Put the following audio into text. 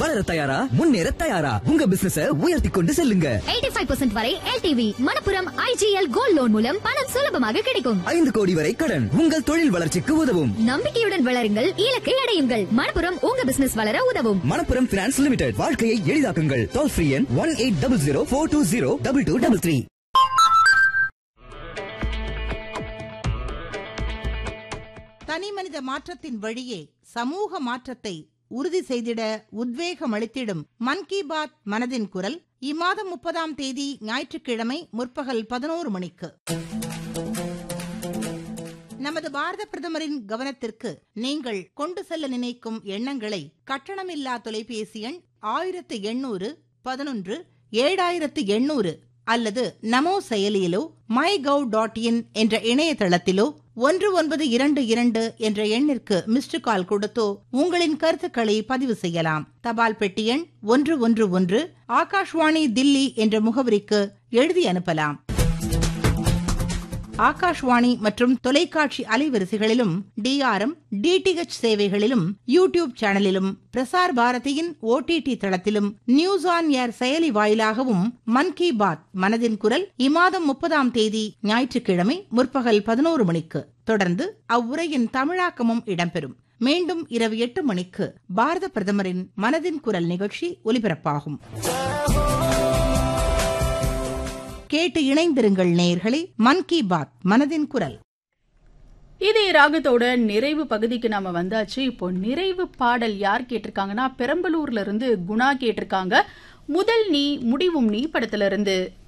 வளர தயாரா முன்னேற தயாரா உங்க பிசினஸ உயர்த்தி கொண்டு செல்லுங்க எயிட்டி ஃபைவ் பர்சன்ட் வரை LTV Manappuram IGL gold loan மூலம் பணம் சுலபமாக கிடைக்கும் ஐந்து கோடி வரை கடன் உங்கள் தொழில் வளர்ச்சிக்கு உதவும் நம்பிக்கையுடன் வளருங்கள் இலக்கை அடையுங்கள் மணப்புரம் உங்க பிசினஸ் வளர உதவும் மணப்புரம் பினான்ஸ் லிமிடெட் வாழ்க்கையை எளிதாக்குங்கள் டோல் ஃப்ரீ எண் one eight double zero four two zero double two double three தனிமனித மாற்றத்தின் வழியே சமூக மாற்றத்தை உறுதி செய்திட உத்வேகம் அளித்திடும் மன் கி பாத் மனதின் குரல் இம்மாதம் முப்பதாம் தேதி ஞாயிற்றுக்கிழமை முற்பகல் பதினோரு மணிக்கு நமது பாரத பிரதமரின் கவனத்திற்கு நீங்கள் கொண்டு செல்ல நினைக்கும் எண்ணங்களை கட்டணமில்லா தொலைபேசி எண் ஆயிரத்து எண்ணூறு பதினொன்று ஏழாயிரத்து எண்ணூறு அல்லது நமோ செயலியிலோ மை கவ் டாட் இன் என்ற இணையதளத்திலோ ஒன்று ஒன்பது இரண்டு இரண்டு என்ற எண்ணிற்கு மிஸ்டு கால் கொடுத்தோ உங்களின் கருத்துக்களை பதிவு செய்யலாம் தபால் பெட்டி எண் ஒன்று ஒன்று ஒன்று ஆகாஷ்வாணி தில்லி என்ற முகவரிக்கு எழுதி அனுப்பலாம் ஆகாஷ்வாணி மற்றும் தொலைக்காட்சி அலைவரிசைகளிலும் டிஆர்எம் டிடிஹெச் சேவைகளிலும் யூடியூப் சேனலிலும் பிரசார் பாரதியின் ஓடிடி தளத்திலும் நியூஸ் ஆன் ஏர் செயலி வாயிலாகவும் மன் கி பாத் மனதின் குரல் இம்மாதம் முப்பதாம் தேதி ஞாயிற்றுக்கிழமை முற்பகல் பதினோரு மணிக்கு தொடர்ந்து அவ்வுரையின் தமிழாக்கமும் இடம்பெறும் மீண்டும் இரவு எட்டு மணிக்கு பாரத பிரதமரின் மனதின் குரல் நிகழ்ச்சி ஒலிபரப்பாகும் கேட்டு இணைந்திருங்கள் நேயர்களே மன் கி பாத் மனதின் குரல் இதே ராகத்தோட நிறைவு பகுதிக்கு நாம வந்தாச்சு இப்போ நிறைவு பாடல் யார் கேட்டிருக்காங்கன்னா பெரம்பலூர்ல இருந்து குணா கேட்டிருக்காங்க முதல் நீ முடிவும் நீ படத்துல இருந்து